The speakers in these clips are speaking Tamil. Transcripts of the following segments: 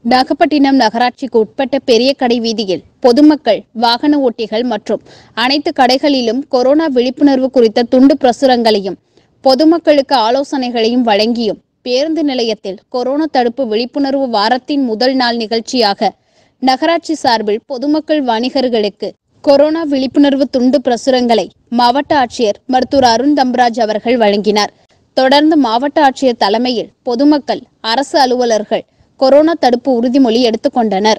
நாகப்பட்டினம் நகராட்சிக்கு உட்பட்ட பெரிய கடை வீதியில் பொதுமக்கள் வாகன ஓட்டிகள் மற்றும் அனைத்து கடைகளிலும் கொரோனா விழிப்புணர்வு குறித்த துண்டு பிரசுரங்களையும் பொதுமக்களுக்கு ஆலோசனைகளையும் வழங்கியும் பேருந்து நிலையத்தில் கொரோனா தடுப்பு விழிப்புணர்வு வாரத்தின் முதல் நாள் நிகழ்ச்சியாக நகராட்சி சார்பில் பொதுமக்கள் வணிகர்களுக்கு கொரோனா விழிப்புணர்வு துண்டு பிரசுரங்களை மாவட்ட ஆட்சியர் மருத்துவர் அருண் தம்பராஜ் அவர்கள் வழங்கினார் தொடர்ந்து மாவட்ட ஆட்சியர் தலைமையில் பொதுமக்கள் அரசு அலுவலர்கள் கொரோனா தடுப்பு உறுதிமொழி எடுத்துக்கொண்டனர்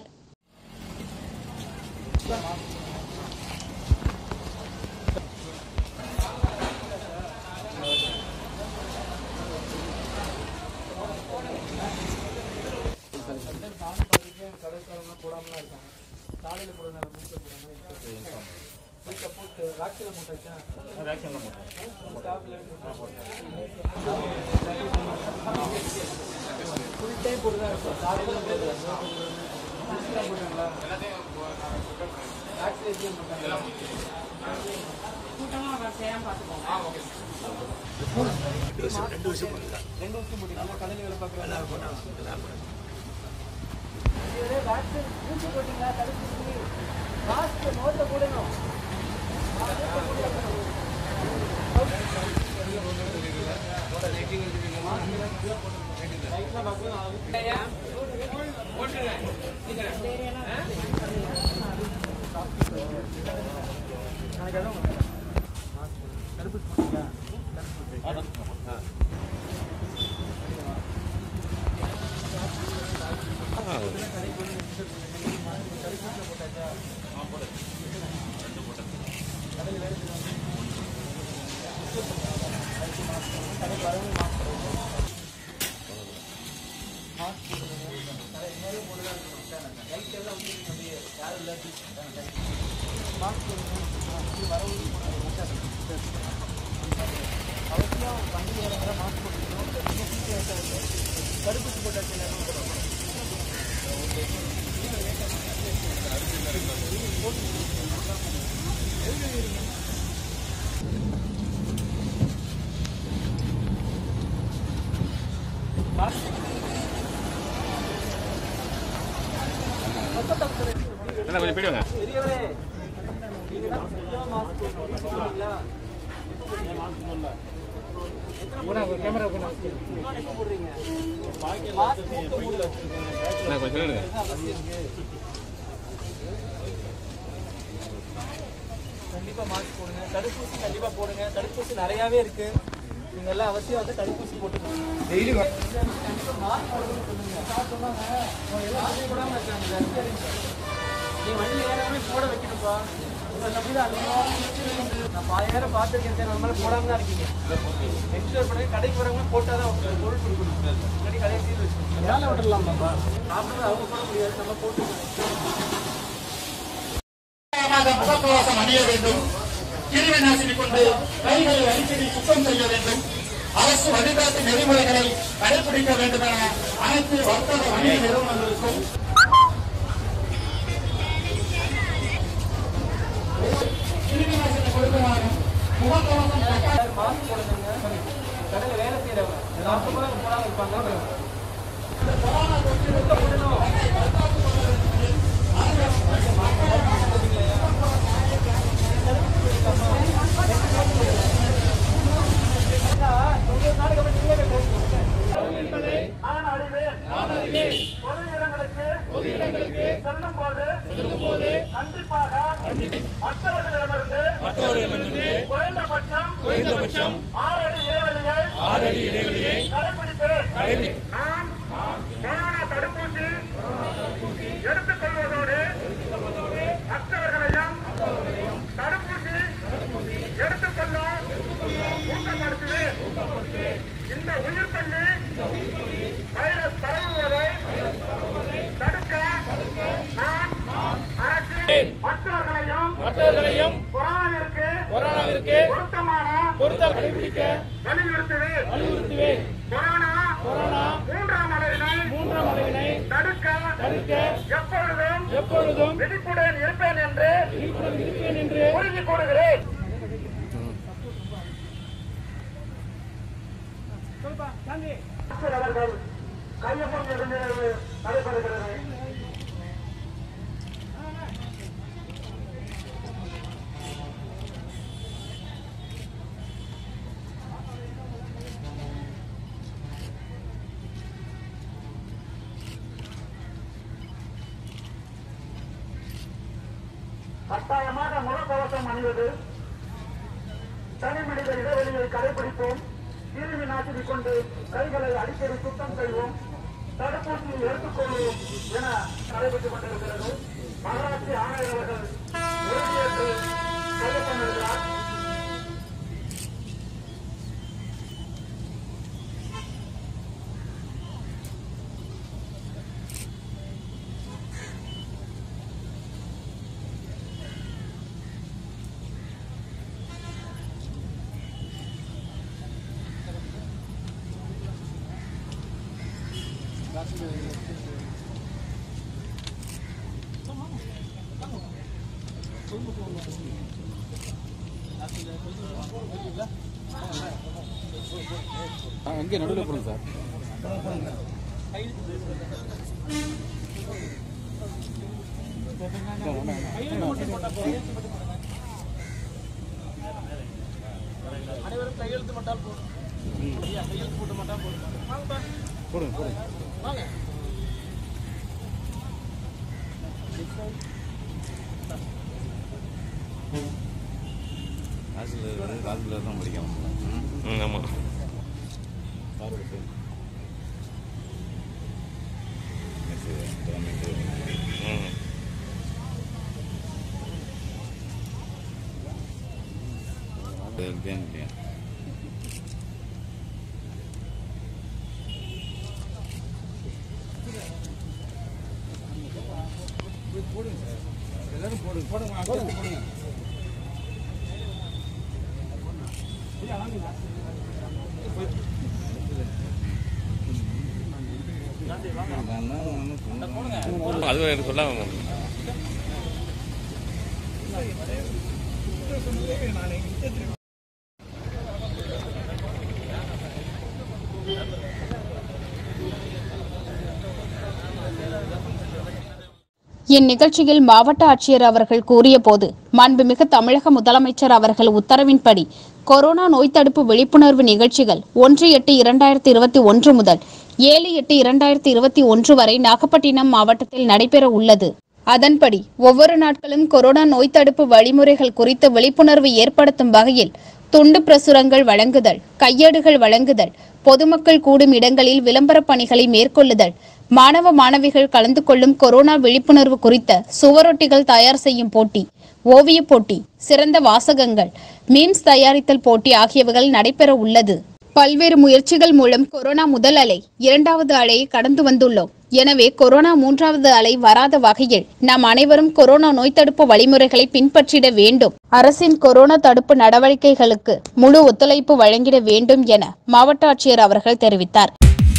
என்ன கொஞ்சம் போயிடுவாங்க என்ன கொஞ்சம் சொல்லுங்க கண்டிப்பா மாஸ்க் போடுங்க தடுப்பூசி கண்டிப்பா போடுங்க தடுப்பூசி நிறையவே இருக்கு நீங்க எல்லாம் அவசியம் வந்து தடுப்பூசி போட்டுக்கோங்க டெய்லி கண்டிப்பா மாஸ்க் போடுங்க சொல்லுங்க சார் சொன்னாங்க அவங்க எல்லாம் மாஸ்க் போடாம இருக்காங்க நீ வண்டி ஏறாமே போட வைக்கணும்ப்பா உங்க தம்பிதான் அதிகமாக நான் பாயாயிரம் பார்த்துருக்கேன் சார் நம்மளால போடாம தான் இருக்கீங்க எக்ஸ்டோர் பண்ணுங்க கடைக்கு வரவங்க போட்டாதான் உங்களுக்கு பொருள் கொடுக்கணும் இல்லாட்டி கடையை சீல் வச்சுக்கோங்க வேலை விட்டுடலாமாப்பா சாப்பிடுறது அவங்க போட முடியாது நம்ம போட்டு சுத்தமாக முகக்கவசம் அணிய வேண்டும் கிருமி நாசினி கொண்டு கைகளை அடிக்கடி சுத்தம் செய்ய வேண்டும் அரசு வழிகாட்டு நெறிமுறைகளை கடைபிடிக்க வேண்டும் என அனைத்து வர்த்தக வணிக நிறுவனங்களுக்கும் கிருமி நாசினி கொடுக்கணும் முகக்கவசம் கட்டாயம் மாஸ்க் போடுங்க கடையில் வேலை செய்யறவங்க டாக்டர் கூட போடாம இருப்பாங்க பொது இடங்களுக்கு செல்லும் போது கண்டிப்பாக மற்றவர்களிடமிருந்து குறைந்தபட்சம் குறைந்தபட்சம் ஆறு அடி இடைவெளியை ஆறு அடி இடைவெளியை கடைபிடித்து நாம் கொரோனா தடுப்பூசி எடுத்துக் கொள்வதோடு மற்றவர்களையும் தடுப்பூசி எடுத்துக்கொள்ள ஊக்கப்படுத்துவேன் இந்த உயிர் பள்ளி வைரஸ் பரவுவதை தடுக்க நான் அரசு மற்றவர்களையும் மற்றவர்களையும் கொரோனாவிற்கு கொரோனாவிற்கு பொருத்தமான பொருத்தம் கடைபிடிக்க வலியுறுத்துவேன் வலியுறுத்துவேன் கொரோனா கொரோனா மூன்றாம் அலையினை மூன்றாம் அலையினை தடுக்க தடுக்க எப்பொழுதும் எப்பொழுதும் விழிப்புடன் இருப்பேன் என்று விழிப்புடன் இருப்பேன் என்று உறுதி கூறுகிறேன் அவர்கள் கையொப்பம் எழுதிய நடைபெறுகிறது கட்டாயமாக முகக்கவசம் அணிவது தனி மனித இடைவெளியை கடைபிடிப்போம் கிருமி நாசினி கொண்டு கைகளை அடிக்கடி சுத்தம் செய்வோம் தடுப்பூசியை எடுத்துக்கொள்வோம் என நடைபெற்றுக் கொண்டிருக்கிறது நகராட்சி ஆணையர் அவர்கள் உறுதியேற்று கையொப்பமிடுகிறார் அங்கே நடுவில் போடுங்க சார் அனைவரும் கையெழுத்து மட்டும் போதும் ஐயா, கையெழுத்து போட்டு மட்டும் போதும் வாங்கப்பா போடுங்க போடுங்க வாங்க ஹாஸ்டலில் வந்து ஹாஸ்டலில் தான் படிக்கணும் ம் ஆமாம் ம் இல்லையா அது எனக்கு சொல்லாம இந்நிகழ்ச்சியில் மாவட்ட ஆட்சியர் அவர்கள் கூறியபோது மாண்புமிகு தமிழக முதலமைச்சர் அவர்கள் உத்தரவின்படி கொரோனா நோய் தடுப்பு விழிப்புணர்வு நிகழ்ச்சிகள் ஒன்று எட்டு இரண்டாயிரத்தி இருபத்தி ஒன்று முதல் ஏழு எட்டு இரண்டாயிரத்தி இருபத்தி ஒன்று வரை நாகப்பட்டினம் மாவட்டத்தில் நடைபெற உள்ளது அதன்படி ஒவ்வொரு நாட்களும் கொரோனா நோய் தடுப்பு வழிமுறைகள் குறித்து விழிப்புணர்வு ஏற்படுத்தும் வகையில் துண்டு பிரசுரங்கள் வழங்குதல் கையேடுகள் வழங்குதல் பொதுமக்கள் கூடும் இடங்களில் விளம்பரப் பணிகளை மேற்கொள்ளுதல் மாணவ மாணவிகள் கலந்து கொள்ளும் கொரோனா விழிப்புணர்வு குறித்த சுவரொட்டிகள் தயார் செய்யும் போட்டி ஓவியப் போட்டி சிறந்த வாசகங்கள் மீம்ஸ் தயாரித்தல் போட்டி ஆகியவைகள் நடைபெற உள்ளது பல்வேறு முயற்சிகள் மூலம் கொரோனா முதல் அலை இரண்டாவது அலையை கடந்து வந்துள்ளோம் எனவே கொரோனா மூன்றாவது அலை வராத வகையில் நாம் அனைவரும் கொரோனா நோய் தடுப்பு வழிமுறைகளை பின்பற்றிட வேண்டும் அரசின் கொரோனா தடுப்பு நடவடிக்கைகளுக்கு முழு ஒத்துழைப்பு வழங்கிட வேண்டும் என மாவட்ட ஆட்சியர் அவர்கள் தெரிவித்தார்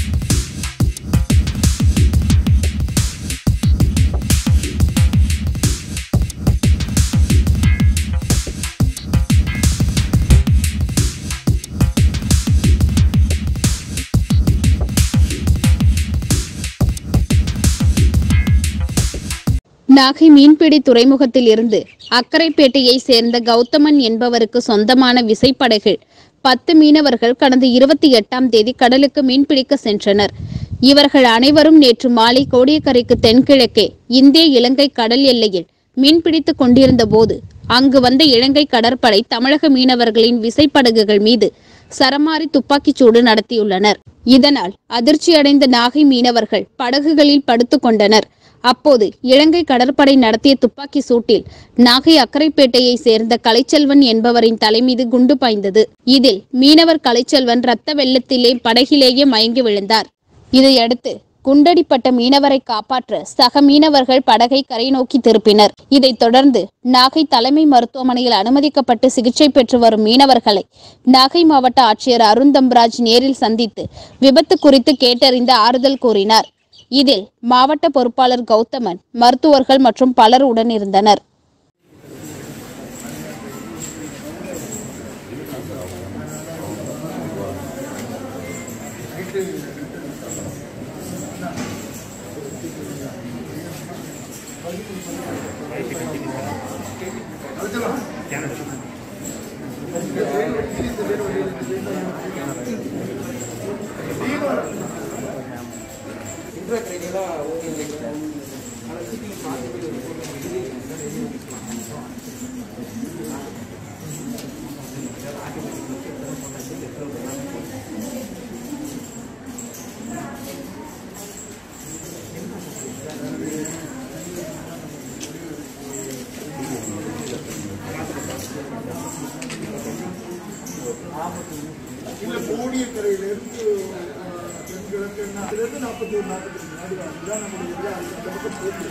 நாகை மீன்பிடி துறைமுகத்தில் இருந்து அக்கரைப்பேட்டையை சேர்ந்த கௌதமன் என்பவருக்கு சொந்தமான விசைப்படகில் பத்து மீனவர்கள் கடந்த இருபத்தி எட்டாம் தேதி கடலுக்கு மீன்பிடிக்க சென்றனர் இவர்கள் அனைவரும் நேற்று மாலை கோடியக்கரைக்கு தென்கிழக்கே இந்திய இலங்கை கடல் எல்லையில் மீன்பிடித்துக் கொண்டிருந்த போது அங்கு வந்த இலங்கை கடற்படை தமிழக மீனவர்களின் விசைப்படகுகள் மீது சரமாரி துப்பாக்கிச் சூடு நடத்தியுள்ளனர் இதனால் அதிர்ச்சியடைந்த நாகை மீனவர்கள் படகுகளில் படுத்துக் கொண்டனர் அப்போது இலங்கை கடற்படை நடத்திய துப்பாக்கி சூட்டில் நாகை அக்கரைப்பேட்டையை சேர்ந்த கலைச்செல்வன் என்பவரின் தலைமீது குண்டு பாய்ந்தது இதில் மீனவர் கலைச்செல்வன் ரத்த வெள்ளத்திலே படகிலேயே மயங்கி விழுந்தார் இதையடுத்து குண்டடிப்பட்ட மீனவரை காப்பாற்ற சக மீனவர்கள் படகை கரை நோக்கி திருப்பினர் இதைத் தொடர்ந்து நாகை தலைமை மருத்துவமனையில் அனுமதிக்கப்பட்டு சிகிச்சை பெற்று வரும் மீனவர்களை நாகை மாவட்ட ஆட்சியர் அருந்தம்பராஜ் நேரில் சந்தித்து விபத்து குறித்து கேட்டறிந்து ஆறுதல் கூறினார் இதில் மாவட்ட பொறுப்பாளர் கௌதமன் மருத்துவர்கள் மற்றும் பலர் உடன் இருந்தனர் இல்ல கோடியக்கரையிலிருந்து தென்கிழக்கு அதுலேருந்து நாற்பத்தி ஒரு நாற்பத்தி ரெண்டு நாடு அதுதான் நம்மளுடைய ஏரியா. அது அந்த பக்கம் போட்டு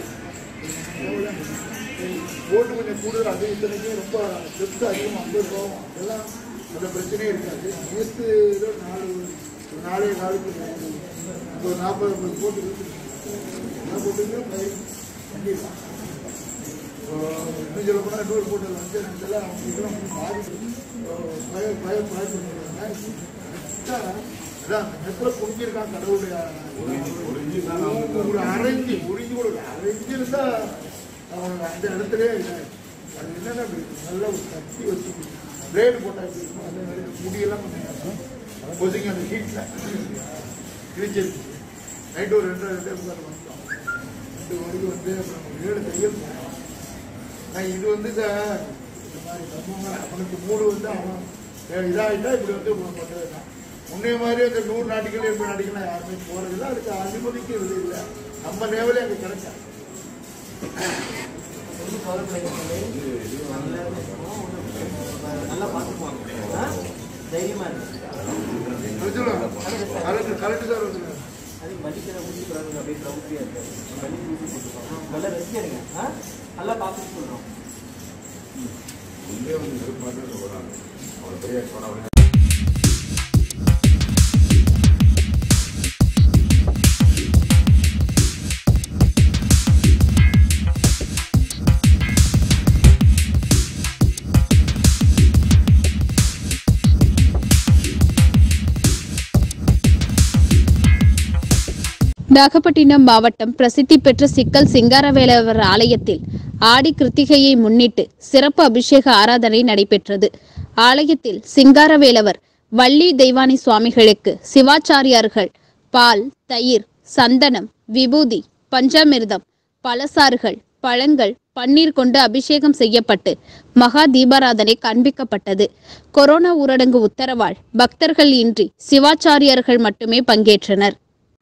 போட்டு கொஞ்சம் கூடுதல் அது இத்தனைக்கும் ரொம்ப டெப்த் அதிகம் ஐம்பது ரூபாவும் அதெல்லாம் அந்த பிரச்சனையே இருக்காது நேற்று ஏதோ நாலு ஒரு நாலே நாளுக்கு ஒரு நாற்பது ஐம்பது போட்டு இருக்கு எல்லாம் போட்டுங்க கண்டிப்பாக இன்னும் சொல்ல போனால் இன்னொரு போட்டு வந்து இதெல்லாம் அவங்களுக்குலாம் மாறி பய பய பயப்படுறாங்க அதான் மெட்ரோ புரிஞ்சிருக்கான் கடவுளுடைய ஒரு அரைஞ்சி புரிஞ்சு கூட அரைஞ்சு இருந்தா அவனுக்கு அந்த இடத்துலயே இதாயிடும். அது என்னன்னா அப்படி நல்ல ஒரு கத்தி வச்சு பிளேடு போட்டா எப்படி இருக்கும் அந்த மாதிரி முடியெல்லாம் கொஞ்சம் கொதிங்க அந்த ஹீட்டில் கிழிச்சிருச்சு நைட்டு ஒரு ரெண்டு ரெண்டு பேர் வந்தோம் ரெண்டு வரைக்கும் வந்து அப்புறம் ஏழு தையல் போனோம் நான் இது வந்து இந்த இந்த மாதிரி சம்பவங்கள் அவனுக்கு மூடு வந்து அவன் இதாகிட்டா இப்படி வந்து பண்ணுறது தான் முன்னைய மாதிரி அந்த நூறு நாட்டுகள் எண்பது நாட்டுகள் யாருமே போகிறதில்ல அதுக்கு அனுமதிக்கிறது இல்லை நம்ம நேவலே அங்கே கிடைச்சா நல்லா பார்த்துக்குவாங்க ஆ? தைரியமா இருக்கு கரெக்ட் கரெக்டு தான் வந்து அது வலிக்கிற ஊசி போடுறாங்க அப்படியே ட்ரௌட்டியா இருக்கு வலி ஊசி போட்டுருக்கோம் நல்லா ரெஸ்ட் எடுங்க ஆ? நல்லா பார்த்துட்டு சொல்றோம் நாகப்பட்டினம் மாவட்டம் பிரசித்தி பெற்ற சிக்கல் சிங்காரவேலவர் ஆலயத்தில் ஆடி கிருத்திகையை முன்னிட்டு சிறப்பு அபிஷேக ஆராதனை நடைபெற்றது ஆலயத்தில் சிங்காரவேலவர் வள்ளி தெய்வானை சுவாமிகளுக்கு சிவாச்சாரியார்கள் பால் தயிர் சந்தனம் விபூதி பஞ்சாமிர்தம் பலசாறுகள் பழங்கள் பன்னீர் கொண்டு அபிஷேகம் செய்யப்பட்டு மகா தீபாராதனை காண்பிக்கப்பட்டது கொரோனா ஊரடங்கு உத்தரவால் பக்தர்கள் இன்றி சிவாச்சாரியார்கள் மட்டுமே பங்கேற்றனர்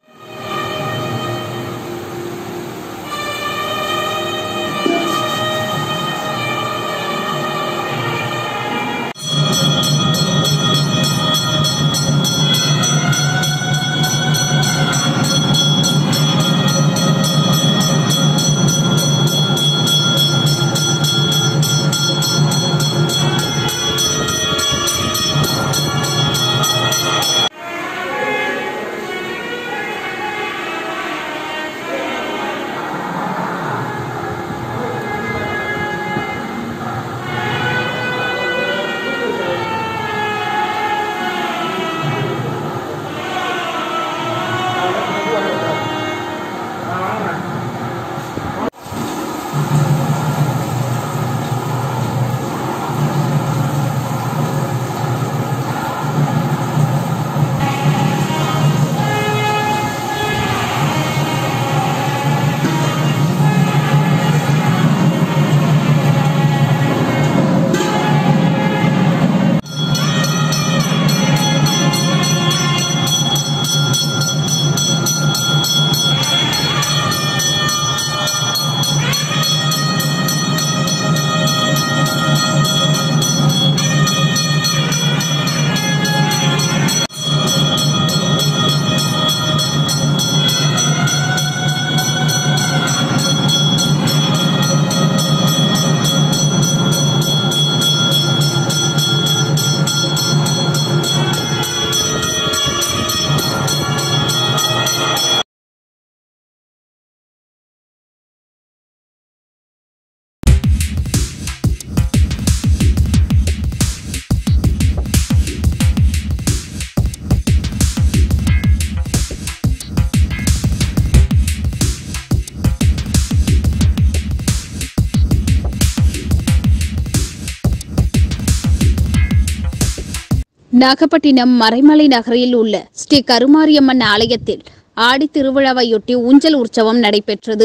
நாகப்பட்டினம் மறைமலை நகரில் உள்ள ஸ்ரீ கருமாரியம்மன் ஆலயத்தில் ஆடி திருவிழாவையொட்டி ஊஞ்சல் உற்சவம் நடைபெற்றது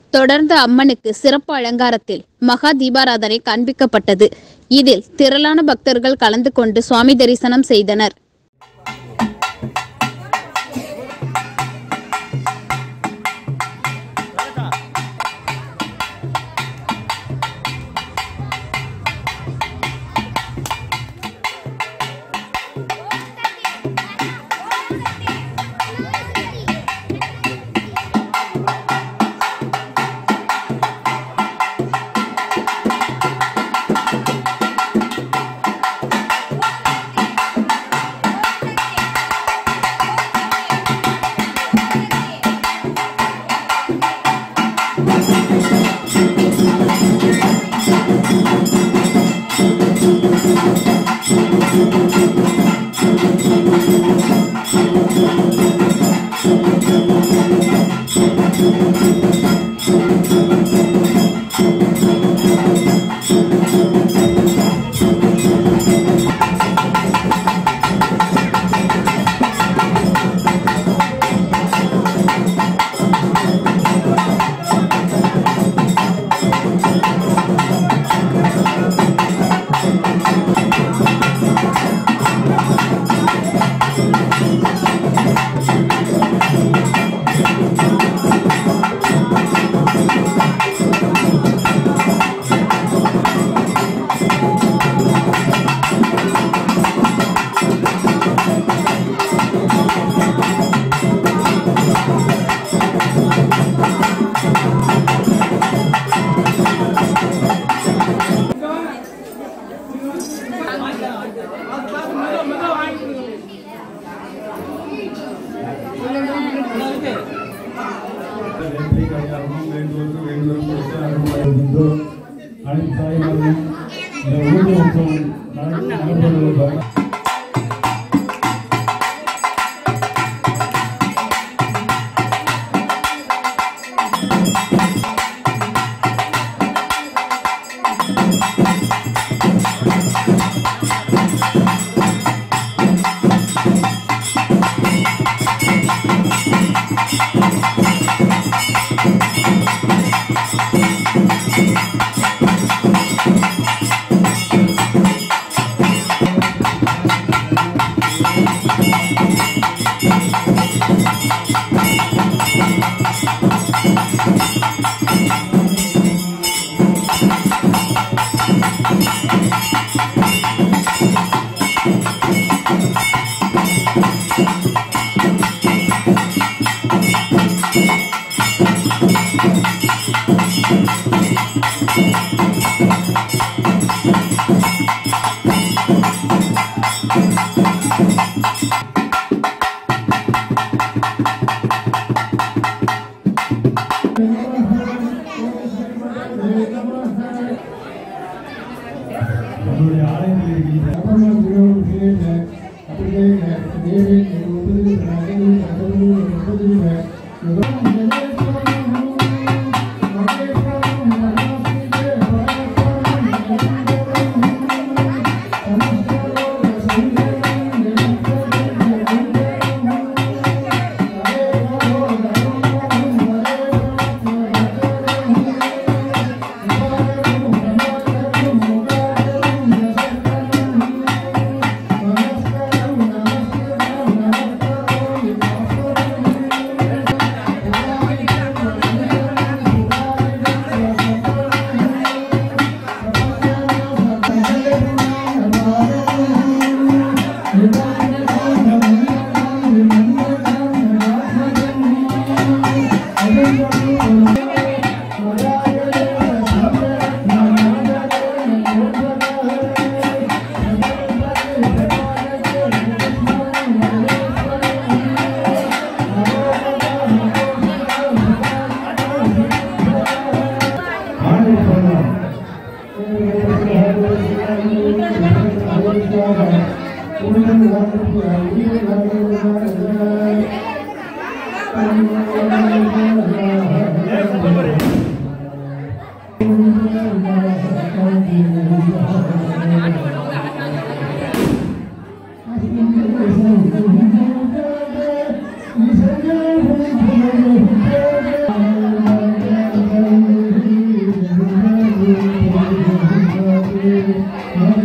தொடர்ந்து அம்மனுக்கு சிறப்பு அலங்காரத்தில் மகா தீபாராதனை காண்பிக்கப்பட்டது இதில் திரளான பக்தர்கள் கலந்து கொண்டு சுவாமி தரிசனம் செய்தனர் வெற்றி கையாளமும் வேண்டுவது வேண்டுவது அனுபவிக்கின்றோம் அனைத்து தாய்மார்களும் இந்த ஊர் உற்சவம் நடைபெறுவதாக நம்முடைய ஆலயத்தில் இருக்கின்ற Thank you.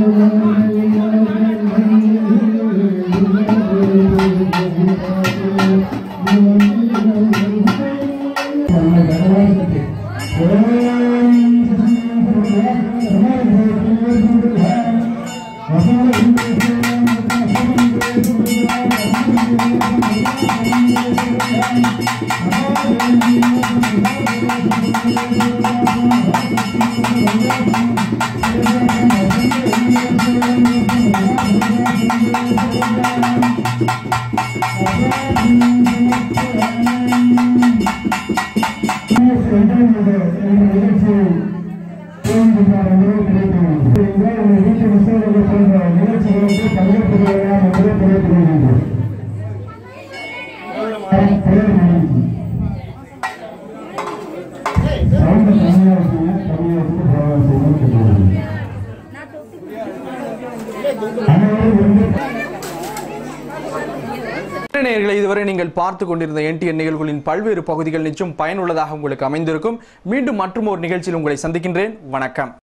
நேயர்களை இதுவரை நீங்கள் பார்த்து கொண்டிருந்த என்டிஎன் நிகழ்வுகளின் பல்வேறு பகுதிகள் நிச்சயம் பயனுள்ளதாக உங்களுக்கு அமைந்திருக்கும் மீண்டும் மற்றும் ஒரு நிகழ்ச்சியில் உங்களை சந்திக்கின்றேன் வணக்கம்